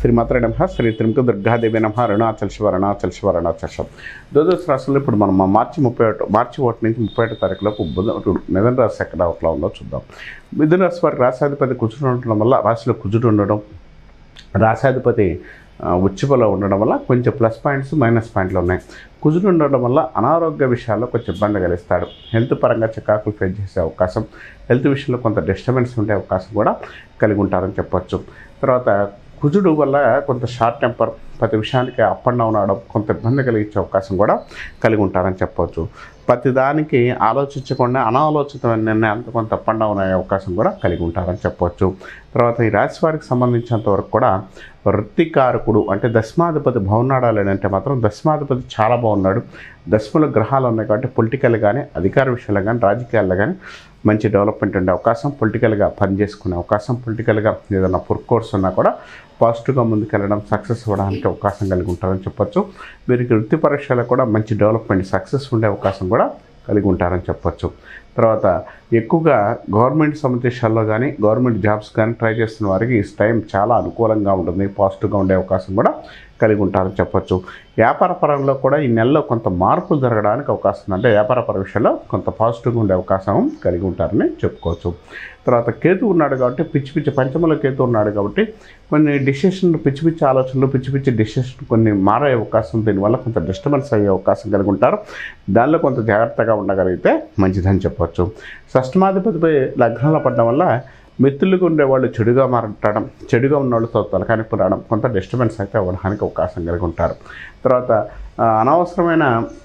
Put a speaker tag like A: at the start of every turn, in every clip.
A: శ్రీమాత్ర నమ శ్రీ త్రిముఖ దుర్గాదేవి నమ అరుణాచల్ శివ అరుణాచల్ శివ అరుణాచల్ శివ ద్వాదశ రాశుల్లో ఇప్పుడు మనం మా మార్చి ముప్పై ఒకటి మార్చి ఒకటి నుంచి ముప్పై ఒకటి తారీఖులోపు బుధ మిథున రాశి ఎక్కడ అవుట్లా ఉందో చూద్దాం మిథున రాశి వారికి రాశాధిపతి కుజుడు ఉండడం వల్ల రాశిలో కుజుడు ఉండడం రాశాధిపతి ఆ, ఉచ్చిపలో ఉండడం వల్ల కొంచెం ప్లస్ పాయింట్స్ మైనస్ పాయింట్లు ఉన్నాయి కుజుడు ఉండడం వల్ల అనారోగ్య విషయాల్లో కొంచెం ఇబ్బంది కలిగిస్తాడు హెల్త్ పరంగా చికాకులు ఫేస్ చేసే అవకాశం హెల్త్ విషయంలో కొంత డిస్టర్బెన్స్ ఉండే అవకాశం కూడా కలిగి ఉంటారని చెప్పొచ్చు తర్వాత కుజుడు వల్ల కొంత షార్ట్ టెంపర్ ప్రతి విషయానికి అప్ అండ్ డౌన్ అవడం కొంత ఇబ్బంది కలిగించే అవకాశం కూడా కలిగి ఉంటారని చెప్పవచ్చు ప్రతి దానికి ఆలోచించకుండా అనాలోచితమైన నిర్ణయాలతో కొంత అప్ అండ్ డౌన్ అయ్యే అవకాశం కూడా కలిగి ఉంటారని చెప్పవచ్చు తర్వాత ఈ రాశి వారికి సంబంధించినంత వరకు కూడా వృత్తికారకుడు అంటే దశమాధిపతి బాగున్నాడా లేదంటే మాత్రం దశమాధిపతి చాలా బాగున్నాడు దశముల గ్రహాలు ఉన్నాయి కాబట్టి పొలిటికల్ కానీ అధికార విషయాల్లో కానీ రాజకీయాల్లో కానీ మంచి డెవలప్మెంట్ ఉండే అవకాశం పొలిటికల్గా పనిచేసుకునే అవకాశం పొలిటికల్గా ఏదైనా పుర్ కోర్స్ ఉన్నా కూడా పాజిటివ్గా ముందుకెళ్ళడం సక్సెస్ అవ్వడానికి అవకాశం కలిగి ఉంటారని చెప్పొచ్చు వీరికి వృత్తి పరీక్షలో కూడా మంచి డెవలప్మెంట్ సక్సెస్ ఉండే అవకాశం కూడా కలిగి ఉంటారని చెప్పొచ్చు తర్వాత ఎక్కువగా గవర్నమెంట్ సమావేశాల్లో కానీ గవర్నమెంట్ జాబ్స్ కానీ ట్రై చేస్తున్న వారికి ఈ టైం చాలా అనుకూలంగా ఉంటుంది పాజిటివ్గా ఉండే అవకాశం కూడా కలిగి ఉంటారని చెప్పొచ్చు వ్యాపార పరంలో కూడా ఈ నెలలో కొంత మార్పులు జరగడానికి అవకాశం ఉంది అంటే వ్యాపార పర విషయంలో కొంత పాజిటివ్గా ఉండే అవకాశం కలిగి ఉంటారని చెప్పుకోవచ్చు తర్వాత కేతు ఉన్నాడు కాబట్టి పిచ్చి పిచ్చి పంచమలో కేతు ఉన్నాడు కాబట్టి కొన్ని డిసిషన్లు పిచ్చి పిచ్చి ఆలోచనలు పిచ్చి పిచ్చి డిసిషన్ కొన్ని మారే అవకాశం దీనివల్ల కొంత డిస్టర్బెన్స్ అయ్యే అవకాశం కలిగి ఉంటారు దానిలో కొంత జాగ్రత్తగా ఉండగలిగితే మంచిదని చెప్పొచ్చు షష్టమాధిపతిపై లగ్నంలో పడడం వల్ల మిత్రులకు ఉండేవాళ్ళు చెడుగా మారటడం చెడుగా ఉన్న వాళ్ళతో తలకానిపు రావడం కొంత డిస్టర్బెన్స్ అయితే అవ్వడానికి అవకాశం కలిగి ఉంటారు తర్వాత ఆ, అనవసరమైన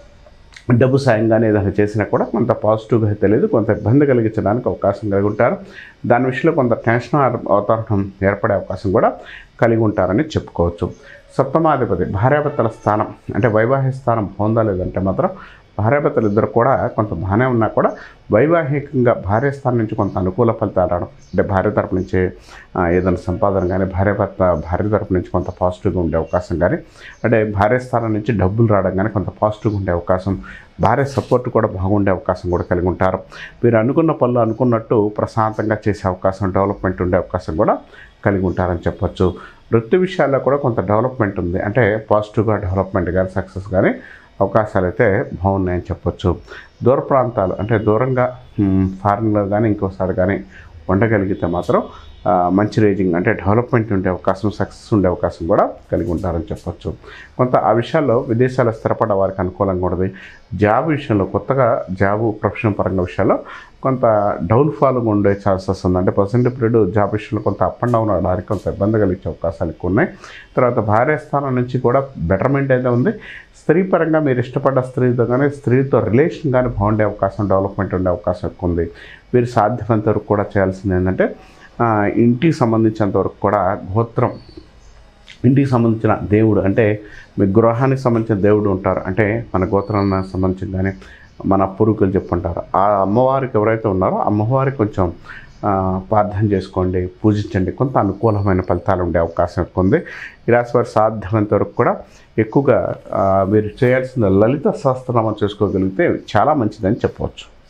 A: డబ్బు సాయం కానీ ఏదైనా చేసినా కూడా కొంత పాజిటివ్గా తెలియదు కొంత ఇబ్బంది కలిగించడానికి అవకాశం కలిగి ఉంటారు దాని విషయంలో కొంత టెన్షన్ వాతావరణం ఏర్పడే అవకాశం కూడా కలిగి ఉంటారని చెప్పుకోవచ్చు సప్తమాధిపతి భార్యాభర్తల స్థానం అంటే వైవాహిక స్థానం పొందా లేదంటే మాత్రం భార్యాభర్తలు ఇద్దరు కూడా కొంత బాగానే ఉన్నా కూడా వైవాహికంగా భార్య స్థానం నుంచి కొంత అనుకూల ఫలితాలు రావడం అంటే భార్య తరపు నుంచి ఆ, ఏదైనా సంపాదన కానీ భార్య భర్త భార్య తరపు నుంచి కొంత పాజిటివ్గా ఉండే అవకాశం కానీ అంటే భార్య స్థానం నుంచి డబ్బులు రావడం కానీ కొంత పాజిటివ్గా ఉండే అవకాశం భార్య సపోర్ట్ కూడా బాగుండే అవకాశం కూడా కలిగి ఉంటారు మీరు అనుకున్న పనులు అనుకున్నట్టు ప్రశాంతంగా చేసే అవకాశం డెవలప్మెంట్ ఉండే అవకాశం కూడా కలిగి ఉంటారని చెప్పొచ్చు వృత్తి విషయాల్లో కూడా కొంత డెవలప్మెంట్ ఉంది అంటే పాజిటివ్గా డెవలప్మెంట్ కానీ సక్సెస్ కానీ అవకాశాలు అయితే బాగున్నాయని చెప్పొచ్చు దూర ప్రాంతాలు అంటే దూరంగా మ్, ఫారిన్లో కానీ ఇంకోసారి కానీ ఉండగలిగితే మాత్రం ఆ, మంచి రేజింగ్ అంటే డెవలప్మెంట్ ఉండే అవకాశం సక్సెస్ ఉండే అవకాశం కూడా కలిగి ఉంటారని చెప్పొచ్చు కొంత ఆ విషయాల్లో విదేశాల్లో స్థిరపడ వారికి అనుకూలంగా ఉంటుంది జాబ్ విషయంలో కొత్తగా జాబు ప్రొఫెషనల్ పరంగా విషయాల్లో కొంత డౌన్ఫాల్గా ఉండే ఛాన్సెస్ ఉంది అంటే ప్రజెంట్ పీరియడ్ జాబ్ విషయంలో కొంత అప్ అండ్ డౌన్ అవడానికి కొంత ఇబ్బంది కలిగించే అవకాశాలు ఎక్కువ ఉన్నాయి తర్వాత భార్య స్థానం నుంచి కూడా బెటర్మెంట్ అయితే ఉంది స్త్రీ పరంగా మీరు ఇష్టపడ్డ స్త్రీతో కానీ స్త్రీతో రిలేషన్ కానీ బాగుండే అవకాశం డెవలప్మెంట్ ఉండే అవకాశం ఎక్కువ ఉంది మీరు సాధ్యమైనంత వరకు కూడా చేయాల్సింది ఏంటంటే ఆ, ఇంటికి సంబంధించినంత వరకు కూడా గోత్రం ఇంటికి సంబంధించిన దేవుడు అంటే మీ గృహానికి సంబంధించిన దేవుడు ఉంటారు అంటే మన గోత్రానికి సంబంధించిన కానీ మన పూర్వీకులు చెప్పుంటారు ఆ అమ్మవారికి ఎవరైతే ఉన్నారో ఆ అమ్మవారికి కొంచెం ఆ, ప్రార్థన చేసుకోండి పూజించండి కొంత అనుకూలమైన ఫలితాలు ఉండే అవకాశం ఎక్కువ ఉంది ఈ రాశి వారు సాధ్యమైనంత వరకు కూడా ఎక్కువగా ఆ, మీరు చేయాల్సిన లలిత సహస్రనామం చేసుకోగలిగితే చాలా మంచిదని చెప్పవచ్చు